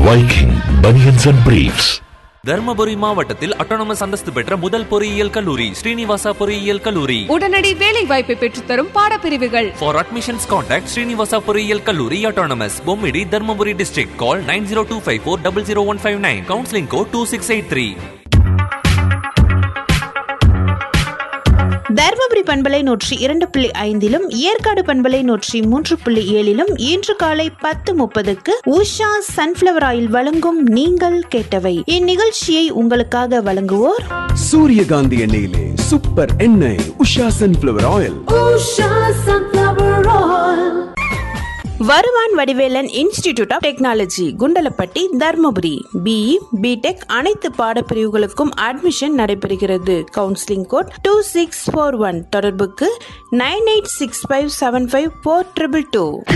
Viking Bunions and Briefs. Dharmapuri மாவட்டத்தில் autonomous அந்தஸ்து பெற்ற முதல் பொறியியல் கல்லூரி ஸ்ரீனிவாசா பொறியியல் கல்லூரி உடனடி வேலை வாய்ப்பை பெற்றுத்தரும் பாடப்பிரிவுகள் For admissions contact Srinivasa பொறியியல் கல்லூரி autonomous Bommidi Dharmapuri district call 9025400159 counseling code 2683 Dharmapuri பண்பலை நூற்றி இரண்டு புள்ளி ஐந்திலும் ஏற்காடு பண்பலை நூற்றி மூன்று புள்ளி ஏழிலும் இன்று காலை பத்து முப்பதுக்கு உஷா சன்ஃபிளவர் ஆயில் வழங்கும் நீங்கள் கேட்டவை இந்நிகழ்ச்சியை உங்களுக்காக வழங்குவோர் சூரியகாந்தி எண்ணெயிலே சூப்பர் எண்ணெய் Usha sunflower oil Varuvan Vadivelan institute of technology Kundalapatti Dharmapuri B E B Tech அனைத்து பாடப்பிரிவுகளுக்கும் அட்மிஷன் நடைபெறுகிறது counselling code two six four one தொடர்புக்கு nine eight six five seven five four triple two